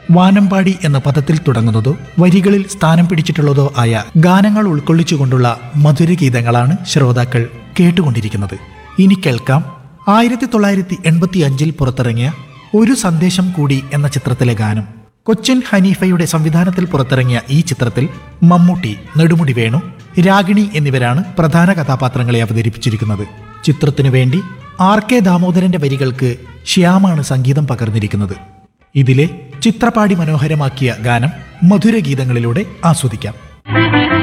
വാനമ്പാടി എന്ന പദത്തിൽ തുടങ്ങുന്നതോ വരികളിൽ സ്ഥാനം പിടിച്ചിട്ടുള്ളതോ ആയ ഗാനങ്ങൾ ഉൾക്കൊള്ളിച്ചുകൊണ്ടുള്ള മധുരഗീതങ്ങളാണ് ശ്രോതാക്കൾ കേട്ടുകൊണ്ടിരിക്കുന്നത് ഇനി കേൾക്കാം ആയിരത്തി തൊള്ളായിരത്തി എൺപത്തി അഞ്ചിൽ പുറത്തിറങ്ങിയ ഒരു സന്ദേശം കൂടി എന്ന ചിത്രത്തിലെ ഗാനം കൊച്ചിൻ ഹനീഫയുടെ സംവിധാനത്തിൽ പുറത്തിറങ്ങിയ ഈ ചിത്രത്തിൽ മമ്മൂട്ടി നെടുമുടി വേണു രാഗിണി എന്നിവരാണ് പ്രധാന കഥാപാത്രങ്ങളെ അവതരിപ്പിച്ചിരിക്കുന്നത് ചിത്രത്തിനു വേണ്ടി ആർ കെ ദാമോദരന്റെ വരികൾക്ക് ശ്യാമാണ് സംഗീതം പകർന്നിരിക്കുന്നത് ഇതിലെ ചിത്രപാടി മനോഹരമാക്കിയ ഗാനം മധുരഗീതങ്ങളിലൂടെ ആസ്വദിക്കാം